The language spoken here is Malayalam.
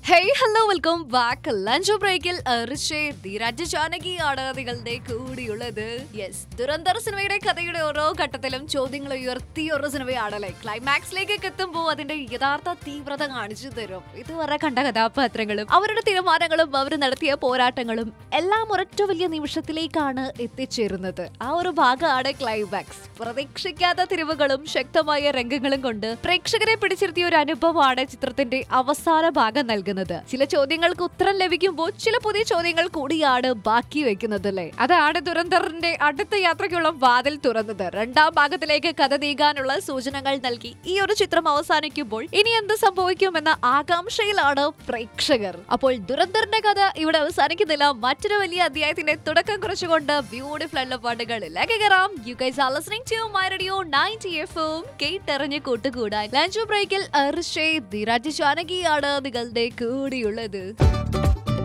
hey hello welcome back lunch ബ്രേക്കിൽ ധീരാജ് ജാനകിയാണ് നിങ്ങളുടെ കൂടിയുള്ളത് യെസ് ദുരന്തർ സിനിമയുടെ കഥയുടെ ഓരോ ഘട്ടത്തിലും ചോദ്യങ്ങൾ ഉയർത്തിയ ഒരു സിനിമയാണല്ലേ ക്ലൈമാക്സിലേക്ക് എത്തുമ്പോൾ അതിന്റെ യഥാർത്ഥ തീവ്രത കാണിച്ചു തരും ഇതുവരെ കണ്ട കഥാപാത്രങ്ങളും അവരുടെ തീരുമാനങ്ങളും അവർ നടത്തിയ പോരാട്ടങ്ങളും എല്ലാം ഒരൊറ്റ വലിയ നിമിഷത്തിലേക്കാണ് എത്തിച്ചേരുന്നത് ആ ഒരു ഭാഗമാണ് ക്ലൈമാക്സ് പ്രതീക്ഷിക്കാത്ത തിരിവുകളും ശക്തമായ രംഗങ്ങളും കൊണ്ട് പ്രേക്ഷകരെ പിടിച്ചിരുത്തിയ ഒരു അനുഭവമാണ് ചിത്രത്തിന്റെ അവസാന ഭാഗം നൽകുന്നത് ചില ചോദ്യങ്ങൾക്ക് ഉത്തരം ലഭിക്കുമ്പോൾ ചില പുതിയ ചോദ്യങ്ങൾ കൂടിയാണ് ബാക്കി വെക്കുന്നത് അല്ലേ അതാണ് ദുരന്തറിന്റെ അടുത്ത യാത്രയ്ക്കുള്ള വാതിൽ തുറന്നത് രണ്ടാം ഭാഗത്തിലേക്ക് കഥ നീങ്ങാനുള്ള സൂചനകൾ നൽകി ഈ ഒരു ചിത്രം അവസാനിക്കുമ്പോൾ ഇനി എന്ത് സംഭവിക്കുമെന്ന ആകാംക്ഷയിലാണ് പ്രേക്ഷകർ അപ്പോൾ ദുരന്തറിന്റെ കഥ ഇവിടെ അവസാനിക്കുന്നില്ല മറ്റൊരു വലിയ അധ്യായത്തിന്റെ തുടക്കം കുറിച്ചുകൊണ്ട് ബ്യൂട്ടിഫുൾ ഉള്ള പാട്ടുകളിലേക്ക് കയറാം you guys are listening to my radio 90 എഫും കേട്ടറിഞ്ഞ് കൂട്ടുകൂടാൻ ലഞ്ച് ബ്രേക്കിൽ അർഷേ ധീരാജ് ജാനകിയാണ് നിങ്ങളുടെ കൂടിയുള്ളത്